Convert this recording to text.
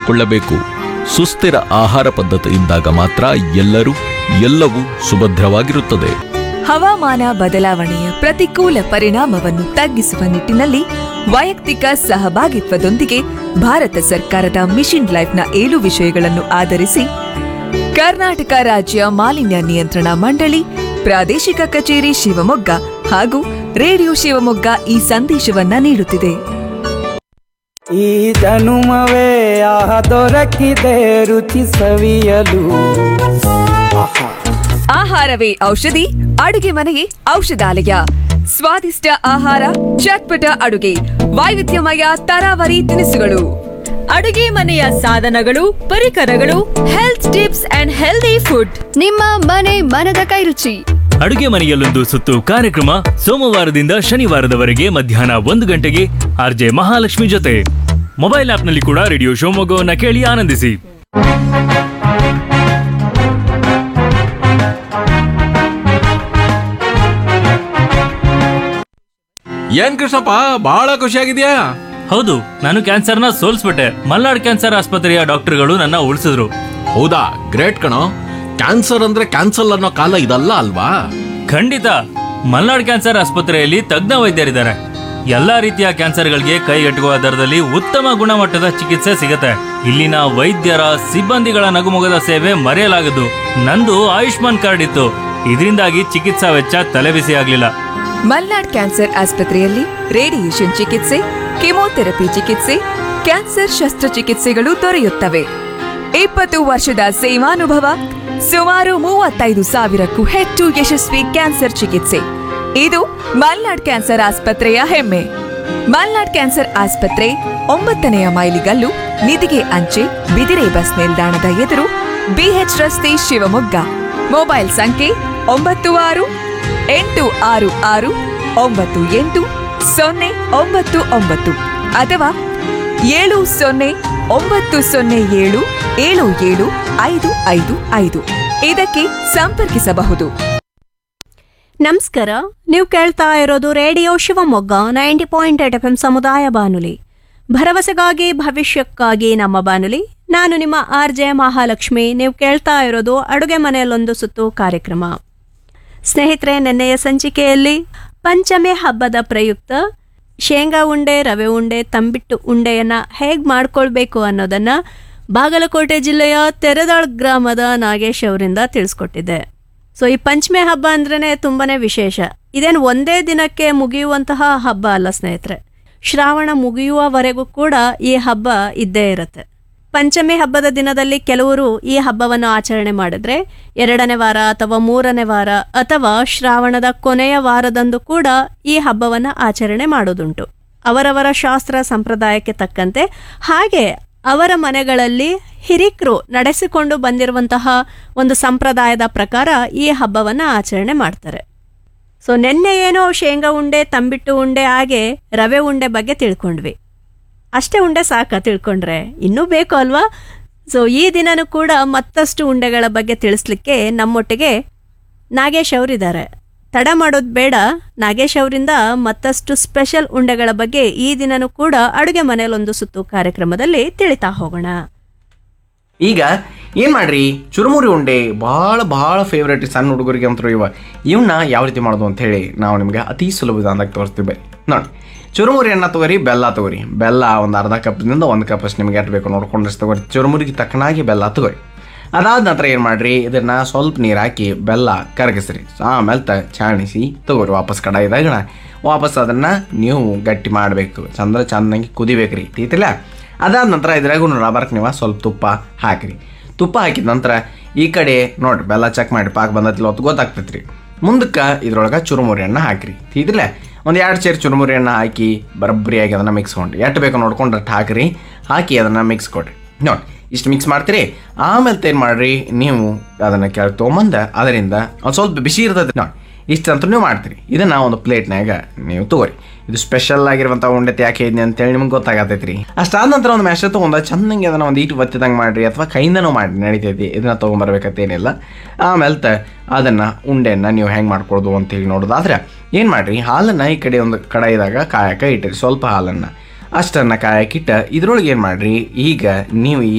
ಕಾಪಾಡಿಕೊಳ್ಳಬೇಕು ಸುಸ್ಥಿರ ಆಹಾರ ಪದ್ಧತಿಯಿಂದಾಗ ಮಾತ್ರ ಎಲ್ಲರೂ ಎಲ್ಲವೂ ಸುಭದ್ರವಾಗಿರುತ್ತದೆ ಹವಾಮಾನ ಬದಲಾವಣೆಯ ಪ್ರತಿಕೂಲ ಪರಿಣಾಮವನ್ನು ತಗ್ಗಿಸುವ ನಿಟ್ಟಿನಲ್ಲಿ ವೈಯಕ್ತಿಕ ಸಹಭಾಗಿತ್ವದೊಂದಿಗೆ ಭಾರತ ಸರ್ಕಾರದ ಮಿಷನ್ ಲೈಫ್ನ ಏಳು ವಿಷಯಗಳನ್ನು ಆಧರಿಸಿ ಕರ್ನಾಟಕ ರಾಜ್ಯ ಮಾಲಿನ್ಯ ನಿಯಂತ್ರಣ ಮಂಡಳಿ ಪ್ರಾದೇಶಿಕ ಕಚೇರಿ ಶಿವಮೊಗ್ಗ ಹಾಗೂ ರೇಡಿಯೋ ಶಿವಮೊಗ್ಗ ಈ ಸಂದೇಶವನ್ನ ನೀಡುತ್ತಿದೆ ಈ ಜನುಮವೇ ಆಹ ದೊರಕಿದೆ ರುಚಿ ಸವಿಯಲು ಆಹಾ ಆಹಾರವೇ ಔಷಧಿ ಅಡುಗೆ ಮನೆಗೆ ಔಷಧಾಲಯ ಸ್ವಾದಿಷ್ಟ ಆಹಾರ ಚಟ್ಪಟ ಅಡುಗೆ ವೈವಿಧ್ಯಮಯ ತರಾವರಿ ತಿನಿಸುಗಳು ಅಡುಗೆ ಮನೆಯ ಸಾಧನಗಳು ಪರಿಕರಗಳು health tips and healthy food ನಿಮ್ಮ ಮನೆ ಮನದ ಕೈರುಚಿ ಅಡುಗೆ ಮನೆಯಲ್ಲೊಂದು ಸುತ್ತು ಕಾರ್ಯಕ್ರಮ ಸೋಮವಾರದಿಂದ ಶನಿವಾರದವರೆಗೆ ಮಧ್ಯಾಹ್ನ ಒಂದು ಗಂಟೆಗೆ ಆರ್ಜೆ ಮಹಾಲಕ್ಷ್ಮಿ ಜೊತೆ ಮೊಬೈಲ್ ಆಪ್ನಲ್ಲಿ ಕೂಡ ರೇಡಿಯೋ ಶಿವಮೊಗ್ಗವನ್ನ ಕೇಳಿ ಆನಂದಿಸಿ ಏನ್ ಕೃಷ್ಣಪ್ಪ ಬಹಳ ಖುಷಿಯಾಗಿದ್ಯಾ ಹೌದು ನಾನು ಕ್ಯಾನ್ಸರ್ನ ಸೋಲ್ಸ್ಬಿಟ್ಟೆ ಮಲ್ನಾಡ್ ಕ್ಯಾನ್ಸರ್ ಆಸ್ಪತ್ರೆಯ ಡಾಕ್ಟರ್ಗಳು ನನ್ನ ಉಳಿಸಿದ್ರು ಹೌದಾ ಗ್ರೇಟ್ ಕಣೋ ಕ್ಯಾನ್ಸರ್ ಅಂದ್ರೆ ಕ್ಯಾನ್ಸಲ್ ಅನ್ನೋ ಕಾಲ ಇದಲ್ಲ ಅಲ್ವಾ ಖಂಡಿತ ಮಲ್ನಾಡ್ ಕ್ಯಾನ್ಸರ್ ಆಸ್ಪತ್ರೆಯಲ್ಲಿ ತಜ್ಞ ವೈದ್ಯರಿದ್ದಾರೆ ಎಲ್ಲಾ ರೀತಿಯ ಕ್ಯಾನ್ಸರ್ಗಳಿಗೆ ಕೈಗೆಟುಕುವ ದರದಲ್ಲಿ ಉತ್ತಮ ಗುಣಮಟ್ಟದ ಚಿಕಿತ್ಸೆ ಸಿಗುತ್ತೆ ಇಲ್ಲಿನ ವೈದ್ಯರ ಸಿಬ್ಬಂದಿಗಳ ನಗುಮೊಗದ ಸೇವೆ ಮರೆಯಲಾಗದು ನಂದು ಆಯುಷ್ಮಾನ್ ಕಾರ್ಡ್ ಇತ್ತು ಇದರಿಂದಾಗಿ ಚಿಕಿತ್ಸಾ ವೆಚ್ಚ ತಲೆಬಿಸಿ ಆಗ್ಲಿಲ್ಲ ಮಲ್ನಾಡ್ ಕ್ಯಾನ್ಸರ್ ಆಸ್ಪತ್ರೆಯಲ್ಲಿ ರೇಡಿಯೇಷನ್ ಚಿಕಿತ್ಸೆ ಕೆಮೊಥೆರಪಿ ಚಿಕಿತ್ಸೆ ಕ್ಯಾನ್ಸರ್ ಶಸ್ತ್ರಚಿಕಿತ್ಸೆಗಳು ದೊರೆಯುತ್ತವೆ ಇಪ್ಪತ್ತು ವರ್ಷದ ಸೇವಾನುಭವ ಸುಮಾರು ಮೂವತ್ತೈದು ಸಾವಿರಕ್ಕೂ ಹೆಚ್ಚು ಯಶಸ್ವಿ ಕ್ಯಾನ್ಸರ್ ಚಿಕಿತ್ಸೆ ಇದು ಮಲ್ನಾಡ್ ಕ್ಯಾನ್ಸರ್ ಆಸ್ಪತ್ರೆಯ ಹೆಮ್ಮೆ ಮಲ್ನಾಡ್ ಕ್ಯಾನ್ಸರ್ ಆಸ್ಪತ್ರೆ ಒಂಬತ್ತನೆಯ ಮೈಲಿಗಲ್ಲು ನಿಧಿಗೆ ಅಂಚೆ ಬಿದಿರೆ ಬಸ್ ನಿಲ್ದಾಣದ ಎದುರು ಬಿಎಚ್ ರಸ್ತೆ ಶಿವಮೊಗ್ಗ ಮೊಬೈಲ್ ಸಂಖ್ಯೆ ಒಂಬತ್ತು ಆರು ಎಂಟು ಆರು ಆರು ಒಂಬತ್ತು ಎಂಟು ಸೊನ್ನೆ ಒಂಬತ್ತು ಒಂಬತ್ತು ಅಥವಾ ಏಳು ಸೊನ್ನೆ ಒಂಬತ್ತು ಸೊನ್ನೆ ಏಳು ಏಳು ಏಳು ಐದು ಐದು ಐದು ಇದಕ್ಕೆ ಸಂಪರ್ಕಿಸಬಹುದು ನಮಸ್ಕಾರ ನೀವು ಕೇಳ್ತಾ ಇರೋದು radio Shivamogga ninety point eight F M ಸಮುದಾಯ ಬಾನುಲಿ ಭರವಸೆಗಾಗಿ ಭವಿಷ್ಯಕ್ಕಾಗಿ ನಮ್ಮ ಬಾನುಲಿ ನಾನು ನಿಮ್ಮ ಆರ್ ಜೆ ಮಹಾಲಕ್ಷ್ಮಿ ನೀವು ಕೇಳ್ತಾ ಇರೋದು ಅಡುಗೆ ಮನೆಯಲ್ಲೊಂದು ಸುತ್ತು ಕಾರ್ಯಕ್ರಮ ಸ್ನೇಹಿತರೆ ನೆನ್ನೆಯ ಸಂಚಿಕೆಯಲ್ಲಿ ಪಂಚಮಿ ಹಬ್ಬದ ಪ್ರಯುಕ್ತ ಶೇಂಗಾ ಉಂಡೆ ರವೆ ಉಂಡೆ ತಂಬಿಟ್ಟು ಉಂಡೆಯನ್ನ ಹೇಗೆ ಮಾಡ್ಕೊಳ್ಬೇಕು ಅನ್ನೋದನ್ನ ಬಾಗಲಕೋಟೆ ಜಿಲ್ಲೆಯ ತೆರೆದಾಳ್ ಗ್ರಾಮದ ನಾಗೇಶ್ ಅವರಿಂದ ತಿಳಿಸ್ಕೊಟ್ಟಿದ್ದೆ ಸೊ ಈ ಪಂಚಮಿ ಹಬ್ಬ ಅಂದ್ರೇ ತುಂಬಾನೇ ವಿಶೇಷ ಇದೇನು ಒಂದೇ ದಿನಕ್ಕೆ ಮುಗಿಯುವಂತಹ ಹಬ್ಬ ಅಲ್ಲ ಸ್ನೇಹಿತರೆ ಶ್ರಾವಣ ಮುಗಿಯುವವರೆಗೂ ಕೂಡ ಈ ಹಬ್ಬ ಇದ್ದೇ ಇರುತ್ತೆ ಪಂಚಮಿ ಹಬ್ಬದ ದಿನದಲ್ಲಿ ಕೆಲವರು ಈ ಹಬ್ಬವನ್ನು ಆಚರಣೆ ಮಾಡಿದ್ರೆ ಎರಡನೇ ವಾರ ಅಥವಾ ಮೂರನೇ ವಾರ ಅಥವಾ ಶ್ರಾವಣದ ಕೊನೆಯ ವಾರದಂದು ಕೂಡ ಈ ಹಬ್ಬವನ್ನು ಆಚರಣೆ ಮಾಡೋದುಂಟು ಅವರವರ ಶಾಸ್ತ್ರ ಸಂಪ್ರದಾಯಕ್ಕೆ ತಕ್ಕಂತೆ ಹಾಗೆ ಅವರ ಮನೆಗಳಲ್ಲಿ ಹಿರಿಕರು ನಡೆಸಿಕೊಂಡು ಬಂದಿರುವಂತಹ ಒಂದು ಸಂಪ್ರದಾಯದ ಪ್ರಕಾರ ಈ ಹಬ್ಬವನ್ನು ಆಚರಣೆ ಮಾಡ್ತಾರೆ ಸೊ ನಿನ್ನೆ ಏನೋ ಶೇಂಗಾ ಉಂಡೆ ತಂಬಿಟ್ಟು ಉಂಡೆ ಹಾಗೆ ರವೆ ಉಂಡೆ ಬಗ್ಗೆ ತಿಳ್ಕೊಂಡ್ವಿ ಅಷ್ಟೇ ಉಂಡೆ ಸಾಕ ತಿಳ್ಕೊಂಡ್ರೆ ಇನ್ನೂ ಬೇಕು ಅಲ್ವಾ ಸೊ ಈ ದಿನನೂ ಕೂಡ ಮತ್ತಷ್ಟು ಉಂಡೆಗಳ ಬಗ್ಗೆ ತಿಳಿಸ್ಲಿಕ್ಕೆ ನಮ್ಮೊಟ್ಟಿಗೆ ನಾಗೇಶ್ ಅವರಿದ್ದಾರೆ ತಡ ಮಾಡೋದು ಬೇಡ ನಾಗೇಶ್ ಅವರಿಂದ ಮತ್ತಷ್ಟು ಸ್ಪೆಷಲ್ ಉಂಡೆಗಳ ಬಗ್ಗೆ ಈ ದಿನನೂ ಕೂಡ ಅಡುಗೆ ಮನೆಯಲ್ಲೊಂದು ಸುತ್ತು ಕಾರ್ಯಕ್ರಮದಲ್ಲಿ ತಿಳಿತಾ ಹೋಗೋಣ ಈಗ ಏನು ಮಾಡ್ರಿ ಚುರುಮುರಿ ಉಂಡೆ ಭಾಳ ಭಾಳ ಫೇವ್ರೇಟ್ ಸಣ್ಣ ಹುಡುಗರಿಗೆ ಅಂತೂ ಇವ ಇವನ್ನ ಯಾವ ರೀತಿ ಮಾಡೋದು ಅಂತ ಹೇಳಿ ನಾವು ನಿಮಗೆ ಅತಿ ಸುಲಭ ವಿಧಾನದಾಗ ತೋರಿಸ್ತೀವಿ ಬರೀ ನೋಡಿ ಚುರುಮುರಿ ಅನ್ನ ತಗೋರಿ ಬೆಲ್ಲ ತಗೋರಿ ಬೆಲ್ಲ ಒಂದು ಅರ್ಧ ಕಪ್ನಿಂದ ಒಂದು ಕಪ್ ಅಷ್ಟು ನಿಮಗೆ ಎಷ್ಟು ಬೇಕು ನೋಡ್ಕೊಂಡಷ್ಟು ತಗೋರಿ ಚುರುಮುರಿಗೆ ತಕ್ಕನಾಗಿ ಬೆಲ್ಲ ತಗೋರಿ ಅದಾದ ನಂತರ ಏನು ಮಾಡ್ರಿ ಇದನ್ನು ಸ್ವಲ್ಪ ನೀರು ಹಾಕಿ ಬೆಲ್ಲ ಕರಗಿಸ್ರಿ ಆಮೇಲೆ ತ ಚಾಣಿಸಿ ತಗೋರಿ ವಾಪಸ್ ಕಡಾಯಿದಾಗ ವಾಪಸ್ ಅದನ್ನು ನೀವು ಗಟ್ಟಿ ಮಾಡಬೇಕು ಚಂದ್ರ ಚೆನ್ನಾಗಿ ಕುದಿಬೇಕ್ರಿ ತೀತಿಲ್ಲ ಅದಾದ ನಂತರ ಇದ್ರಾಗೂ ರಬರ್ಕ್ ನೀವು ಸ್ವಲ್ಪ ತುಪ್ಪ ಹಾಕಿರಿ ತುಪ್ಪ ಹಾಕಿದ ನಂತರ ಈ ಕಡೆ ನೋಡ್ರಿ ಬೆಲ್ಲ ಚೆಕ್ ಮಾಡಿ ಪಾಕ್ ಬಂದತಿಲ್ಲ ಹೊತ್ತು ಗೊತ್ತಾಗ್ತೈತೆ ರೀ ಮುಂದಕ್ಕೆ ಇದ್ರೊಳಗೆ ಚುರುಮುರಿ ಹಣ್ಣು ಹಾಕಿರಿ ತೀತಿಲ್ಲ ಒಂದು ಎರಡು ಸೇರು ಚುರುಮುರಿ ಹಣ್ಣು ಹಾಕಿ ಬರಬ್ಬರಿಯಾಗಿ ಅದನ್ನು ಮಿಕ್ಸ್ ಕೊಡ್ರಿ ಎಷ್ಟು ಬೇಕು ನೋಡ್ಕೊಂಡು ಅಷ್ಟು ಹಾಕಿರಿ ಹಾಕಿ ಅದನ್ನು ಮಿಕ್ಸ್ ಕೊಡ್ರಿ ನೋಡಿ ಇಷ್ಟು ಮಿಕ್ಸ್ ಮಾಡ್ತೀರಿ ಆಮೇಲೆ ಏನು ಮಾಡ್ರಿ ನೀವು ಅದನ್ನು ಕೆಳಗೆ ತೊಗೊಂಬಂದ ಅದರಿಂದ ಒಂದು ಸ್ವಲ್ಪ ಬಿಸಿ ಇರ್ತದೆ ನೋಡಿ ಇಷ್ಟಂತೂ ನೀವು ಮಾಡ್ತೀರಿ ಇದನ್ನು ಒಂದು ಪ್ಲೇಟ್ನಾಗ ನೀವು ತಗೋರಿ ಇದು ಸ್ಪೆಷಲ್ ಆಗಿರುವಂಥ ಉಂಡೆತೆ ಯಾಕೆ ಇದ್ನಿ ಅಂತೇಳಿ ನಿಮ್ಗೆ ಗೊತ್ತಾಗತೈತಿ ರೀ ಅಷ್ಟಾದ ನಂತರ ಒಂದು ಮ್ಯಾಶ ತೊಗೊಂಡ ಚೆನ್ನಾಗಿ ಅದನ್ನು ಒಂದು ಈಟು ಒತ್ತಿದಂಗೆ ಮಾಡಿರಿ ಅಥವಾ ಕೈಯಿಂದನೂ ಮಾಡಿ ನಡೀತೈತಿ ಇದನ್ನು ತೊಗೊಂಬರ್ಬೇಕಂತೇನಿಲ್ಲ ಆಮೇಲೆ ತ ಅದನ್ನು ಉಂಡೆಯನ್ನು ನೀವು ಹೆಂಗೆ ಮಾಡ್ಕೊಳ್ದು ಅಂತೇಳಿ ನೋಡೋದಾದ್ರೆ ಏನು ಮಾಡಿರಿ ಹಾಲನ್ನು ಈ ಕಡೆ ಒಂದು ಕಡಾಯಿದಾಗ ಕಾಯಕ್ಕೆ ಇಟ್ಟಿರಿ ಸ್ವಲ್ಪ ಹಾಲನ್ನು ಅಷ್ಟನ್ನು ಕಾಯಕ್ಕಿಟ್ಟ ಇದ್ರೊಳಗೆ ಏನು ಮಾಡಿರಿ ಈಗ ನೀವು ಈ